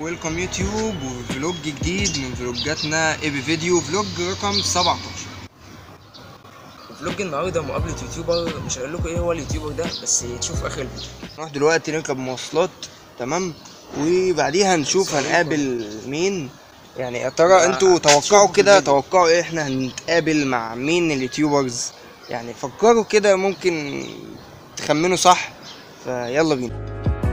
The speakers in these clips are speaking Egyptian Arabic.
ويلكم يوتيوب وفلوج جديد من فلوجاتنا ايبي فيديو فلوج رقم 17 فلوج النهارده مقابلة يوتيوبر مش هقول لكم ايه هو اليوتيوبر ده بس تشوف اخر الفيديو نروح دلوقتي نركب مواصلات تمام وبعديها نشوف هنقابل مين يعني يا ترى انتوا توقعوا كده توقعوا ايه احنا هنتقابل مع مين اليوتيوبرز يعني فكروا كده ممكن تخمنوا صح فيلا بينا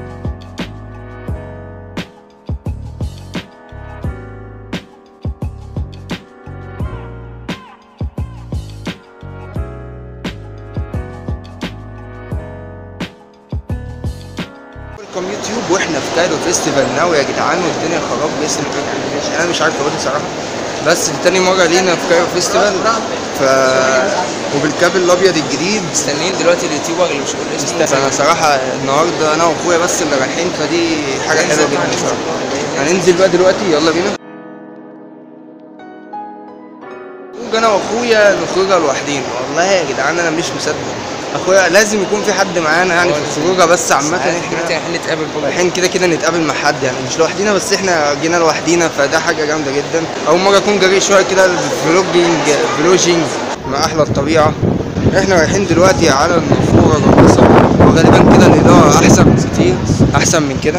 ويلكم يوتيوب واحنا في كايرو فيستيفال ناو يا جدعان والدنيا خراب باسم يعني انا مش عارف اقول صراحه بس دي تاني مره لينا في كايرو فيستيفال ف وبالكابل الابيض الجديد مستنيين دلوقتي اليوتيوبر اللي مش هقول اسمه فانا صراحه النهارده انا واخويا بس اللي رايحين فدي حاجه حلوه جدا صراحه هننزل بقى دلوقتي يلا بينا خروج انا واخويا نخرجها لوحدينا والله يا جدعان انا مش مصدق اخويا لازم يكون في حد معانا يعني في الخروجه بس عامه دلوقتي احنا رايحين نتقابل برضه رايحين كده كده نتقابل مع حد يعني مش لوحدينا بس احنا جينا لوحدينا فده حاجه جامده جدا اول مره اكون جريء شويه كده الفلوجينج فلوجينج مع احلى الطبيعه احنا رايحين دلوقتي على النافوره الراقصه وغالبا كده الاضاءه احسن كتير احسن من كده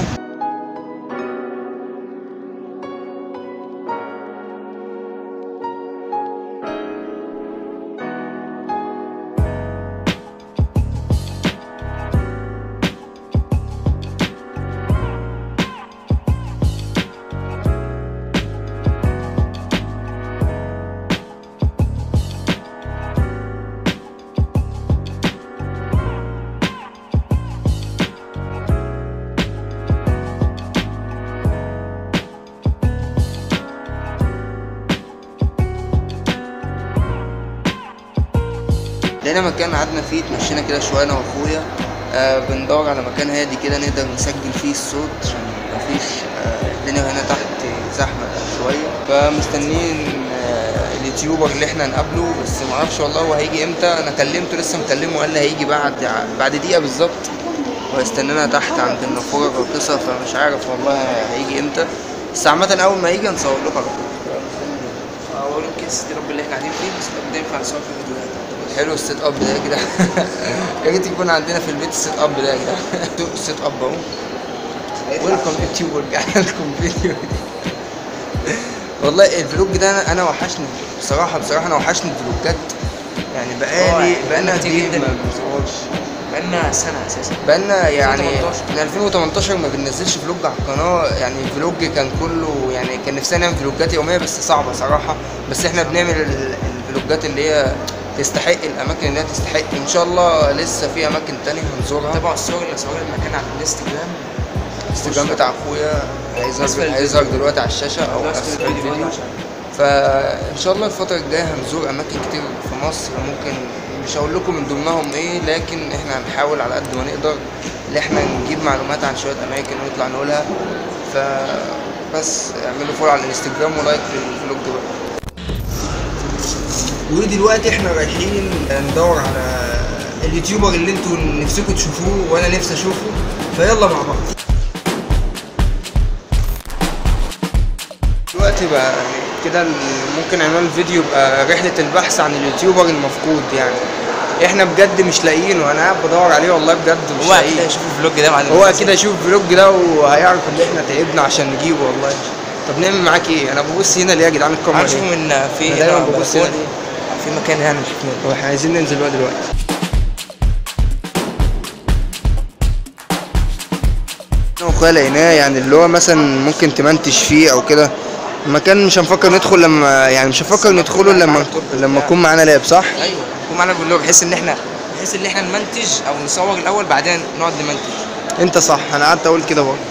لقينا مكان قعدنا فيه اتمشينا كده شويه انا واخويا آه بندور على مكان هادي كده نقدر نسجل فيه الصوت عشان مفيش آه الدنيا هنا تحت زحمه شويه فمستنيين آه اليوتيوبر اللي احنا نقابله بس معرفش والله هو هيجي امتى انا كلمته لسه مكلمه قال لي هيجي بعد بعد دقيقه بالظبط وهيستنانا تحت عند النافوره الراقصه فمش عارف والله هيجي امتى بس عامة أول ما يجي هنصور لكم على طول اقول الكيس دي رب اللي احنا قاعدين فيه بس ده ينفع نصور في فيديوهات حلو السيت اب ده يا جدعان يا ريت يكون عندنا في البيت السيت اب ده يا جدعان السيت اب اهو ويلكم يوتيوب ورجعنا لكم فيديو والله الفلوج ده انا انا وحشني بصراحه بصراحه انا وحشني الفلوجات يعني اه، بقالي يعني بقالنا بقالنا كتير كتير جدا جدا. ما بنصورش بقالنا سنة اساسا بقالنا يعني 2018. من 2018 ما بننزلش فلوج على القناه يعني الفلوج كان كله يعني كان نفسنا نعمل فلوجات يوميه بس صعبه صراحه بس احنا بنعمل ال- الفلوجات اللي هي تستحق الاماكن اللي هي تستحق ان شاء الله لسه في اماكن تانية هنزورها تابعوا الصور اللي صورها المكان على الانستجرام الانستجرام بتاع اخويا أسفل هيظهر الفيديو. هيظهر دلوقتي على الشاشه او خلاص اسفل الفيديو الفيديو برضه عشان فان شاء الله الفتره الجايه هنزور اماكن كتير في مصر ممكن مش هقول لكم من ضمنهم ايه لكن احنا هنحاول على قد ما نقدر ان احنا نجيب معلومات عن شويه اماكن ونطلع نقولها فبس اعملوا فولو على الانستجرام ولايك للفلوج ده ودلوقتي احنا رايحين ندور على اليوتيوبر اللي انتوا نفسكم تشوفوه وانا نفسي اشوفه فيلا مع بعض دلوقتي بقى يعني كده ال- ممكن عنوان الفيديو يبقى رحلة البحث عن اليوتيوبر المفقود يعني احنا بجد مش لاقيينه انا قاعد بدور عليه والله بجد مش هو اكيد لاقيه هيشوف الفلوج ده بعد ما هو ينزل. اكيد هيشوف الفلوج ده وهيعرف ان احنا تعبنا عشان نجيبه والله طب نعمل معاك ايه انا ببص هنا ليه يا جدعان الكاميرا هنشوفه ليه؟ من في أنا دايما هنا ببص هنا بلكونة. ليه؟ في مكان يعني نشوف منه هو احنا عايزين ننزل بقى دلوقتي انا واخويا لقيناه يعني اللي هو مثلا ممكن تمنتج فيه او كده المكان مش هنفكر ندخل لما يعني مش هنفكر ندخله لما لما يكون معانا لاب صح؟ ايوه يكون معانا بلوج بحيث ان احنا بحيث ان احنا نمنتج او نصور الاول بعدين نقعد نمنتج انت صح انا قعدت اقول كده برضه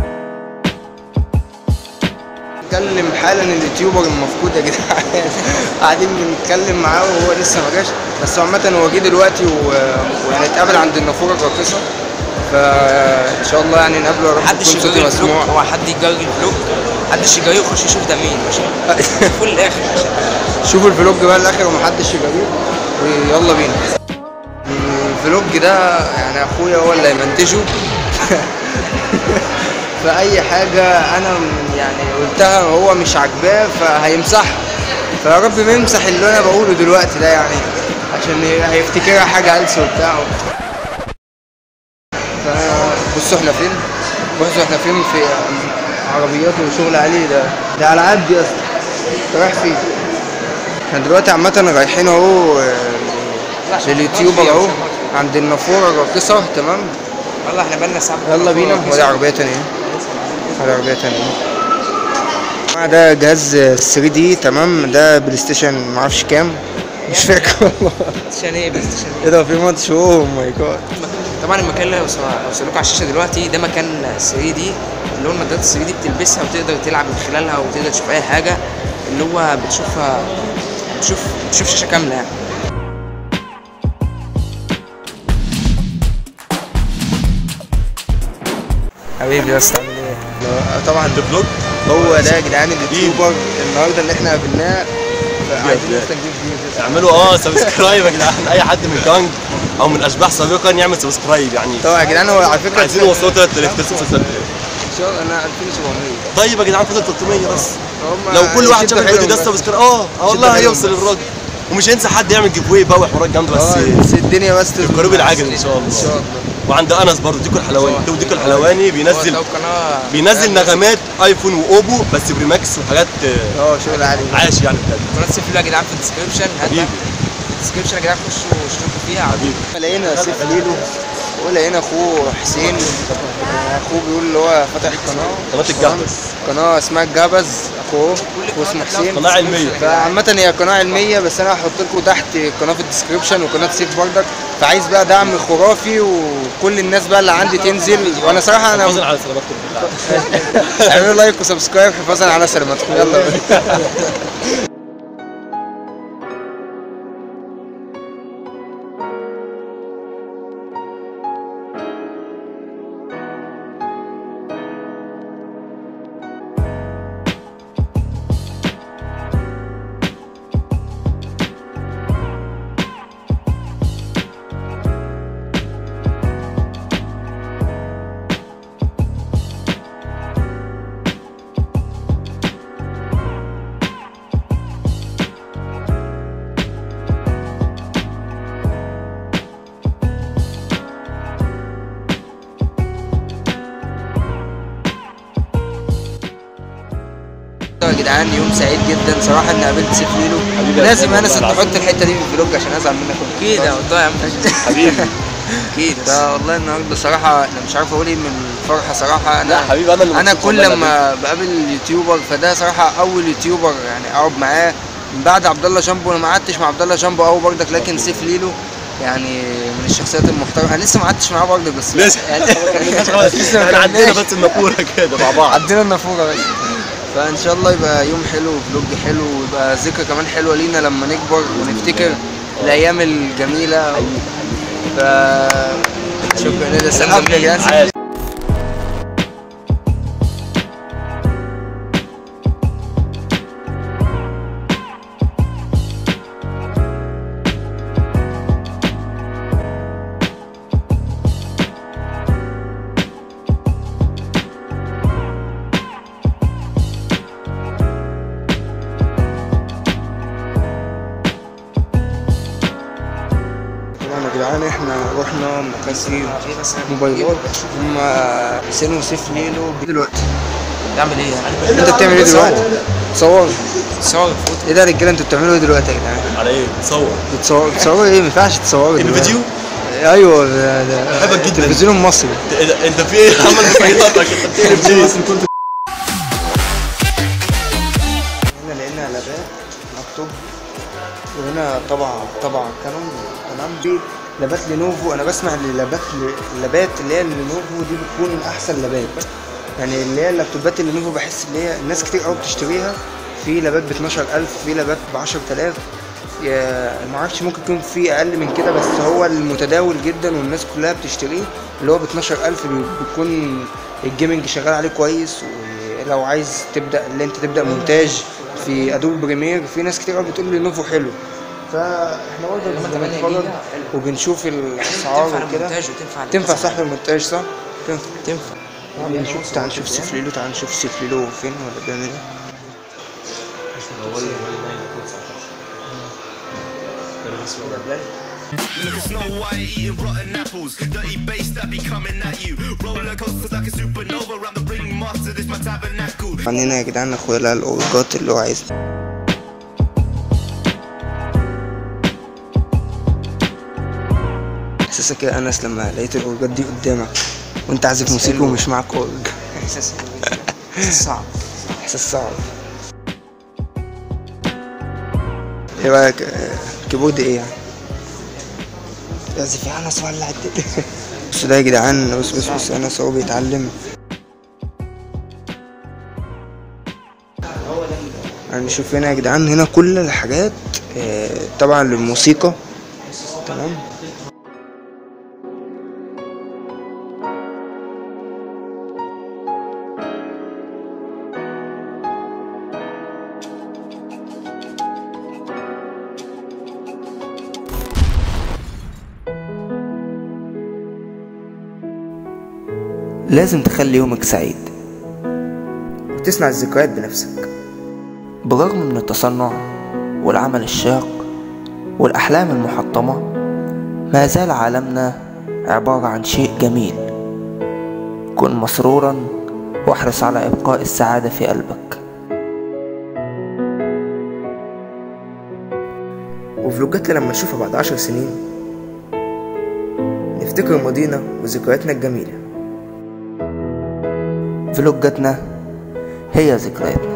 نتكلم حالا اليوتيوبر المفقود يا جدعان قاعدين بنتكلم معاه وهو لسه ما جاش بس هو عامة هو جه دلوقتي و- وهنتقابل عند النافورة الراقصة فان شاء الله يعني نقابله يا رب محدش يكون صوتي يجري الفلوج مسموع هو حد يجري الفلوج محدش يجري يخش يشوف ده مين ماشي فول الاخر عشان شوفوا الفلوج بقى الاخر ومحدش يجريه ويلا بينا الفلوج ده يعني اخويا هو اللي هيمنتجه في اي حاجه انا م- يعني قلتها هو مش عاجباه فهيمسحها فيا رب ما يمسح اللي انا بقوله دلوقتي ده يعني عشان ي- هيفتكرها حاجه هلس وبتاع فبصوا احنا فين بصوا احنا فين في عربيات وشغل عليه ده ده على عبدي اصلا انت رايح فين احنا دلوقتي عامة رايحين اهو آه، لليوتيوبر اهو عند النافورة الراقصة تمام والله احنا بقالنا ساعه يلا بينا ودي عربية تانية ودي عربية تانية آه، ده جهاز 3 دي تمام ده بلاي ستيشن معرفش كام مش فاكر والله عشان ايه بلاي ستيشن ايه ده في ماتش اوه ماي جاد طبعا المكان اللي وصل لكم على الشاشه دلوقتي ده مكان 3 دي اللي هو النضارات 3 دي بتلبسها وتقدر تلعب من خلالها وتقدر تشوف اي حاجه اللي هو بتشوفها بتشوف بتشوف شاشه كامله يعني حبيبي يا اسطى عامل ايه؟ طبعا ده فلوج هو ده يا جدعان اليوتيوبر النهارده اللي احنا قابلناه عايزين يا. لسه نجيب فيوز اعملوا اه سبسكرايب يا جدعان اي حد من كانج او من اشباح سابقا يعمل سبسكرايب يعني طبعا يا جدعان هو على فكره عايزين نوصلوا 3000 سبسكرايب ان شاء الله انا 2700 طيب يا جدعان فاضل 300 بس هم لو كل واحد يشدوا شاف الفيديو ده حيلهم بس. سبسكرايب اه اه والله حيلهم هيوصل بس. الراجل ومش هينسى حد يعمل جيف واي بقى وحوارات جامده بس اه بس الدنيا بس في القريب العاجل ان شاء ان شاء الله الله وعند انس برضه ديكو الحلواني تو ديكو الحلواني بينزل هو قناه بينزل نغمات ايفون واوبو بس بريماكس وحاجات آه، اه شغل عالي عاش يعني بجد قناه سيف يا جدعان في الديسكربشن حبيبي الديسكربشن يا جدعان خشوا واشتركوا فيها حبيبي لقينا سيف ليلو ولقينا اخوه حسين اخوه بيقول اللي هو فاتح قناه قناه الجهبز قناه اسمها الجبز اخوه واسمه حسين قناه علميه فعامة هي قناة علمية بس أنا هحط لكم تحت قناة في الديسكربشن وقناة سيف بردك فعايز بقى دعم خرافي وكل الناس بقى اللي عندي تنزل وأنا صراحة حفاظا أنا على سلامتكم بالله اعملوا لايك وسبسكرايب حفاظا على سلامتكم يلا يا جدعان يوم سعيد جدا صراحة إني قابلت سيف ليلو حبيبي يا لازم أسامة، أنس والله تحط العظيم. الحتة دي في الفلوج عشان أزعل منك اكيد يا والله يا عم حبيبي اكيد ده والله النهارده صراحة أنا مش عارف أقول إيه من الفرحة صراحة أنا لا حبيبي انا اللي انا مبسوط كل والله لما بقابل يوتيوبر فده صراحه اول يوتيوبر يعني اقعد معاه من بعد عبد الله جامبو انا ما قعدتش مع عبد الله جامبو قوي برضك لكن سيف ليلو يعني من الشخصيات المحترمه انا لسه ما قعدتش معاه برضك بس لسه يعني لسه احنا عندنا بس النافوره كده مع بعض عدينا النافوره بس فان شاء الله يبقى يوم حلو وفلوج حلو ويبقى ذكرى كمان حلوه لينا لما نكبر ونفتكر الايام الجميله ف شكرا لله سلام يا جدعان عاش. طبعا يا جدعان احنا رحنا مكاسي موبايلات هم حسين وسيف ليلو دلوقتي تعمل ايه يعني؟ انت بتعمل ايه دلوقتي؟ تصور صور فوتو ايه ده يا رجاله انتوا بتعملوا ايه دلوقتي يا جدعان؟ على ايه صور بتصور بتصوروا ايه؟ ما ينفعش تصوروا دلوقتي. الفيديو ايوه ده ده بحبك جدا. التلفزيون المصري انت- إيه ده؟ انت في ايه عمل مصيدتك انت بتقلب ليه هنا لقينا لابات مكتوب وهنا طبعا طبعا كانون تمام دي لابات لينوفو انا بسمع ان اللابات اللابات اللي هي لينوفو دي بتكون احسن لابات يعني اللي هي اللابتوبات اللينوفو بحس ان هي الناس كتير قوي بتشتريها في لابات ب 12000 في لابات ب 10000 يا- ما اعرفش ممكن يكون في اقل من كده بس هو المتداول جدا والناس كلها بتشتريه اللي هو ب 12000 بي- بيكون الجيمنج شغال عليه كويس ولو عايز تبدا اللي انت تبدا مونتاج في ادوب بريمير في ناس كتير قوي بتقول لي نوفو حلو فاحنا برضه لما 8 بنتفرج جيجا وبنشوف الاسعار تنفع وكده المونتاج وتنفع تنفع صح المونتاج صح؟ تنفع تنفع تعال نشوف تعال نشوف سيف ليلو تعال نشوف سيف ليلو فين ولا بيعمل ايه Look at Snow White eating rotten apples. Dirty bass that be coming at you. Roller coasters like a supernova. Around the ringmaster, this my tabernacle. عندنا يا جدعان اخويا لقى الاورجات اللي هو عايزها احساسك يا انس لما لقيت الاورجات دي قدامك وانت عازف موسيقى ومش معاك اورج احساس احساس صعب احساس صعب ايه رايك آه، كيبورد ايه يعني يعزف يا انس ولع الدنيا بص ده يا جدعان بص بص بص انس هو بيتعلم يعني شوف هنا يا جدعان هنا كل الحاجات آه، طبعا للموسيقى تمام لازم تخلي يومك سعيد وتصنع الذكريات بنفسك بالرغم من التصنع والعمل الشاق والأحلام المحطمة ما زال عالمنا عبارة عن شيء جميل كن مسرورا واحرص على إبقاء السعادة في قلبك وفلوجاتنا لما نشوفها بعد عشر سنين نفتكر ماضينا وذكرياتنا الجميلة فلوجاتنا هي ذكرياتنا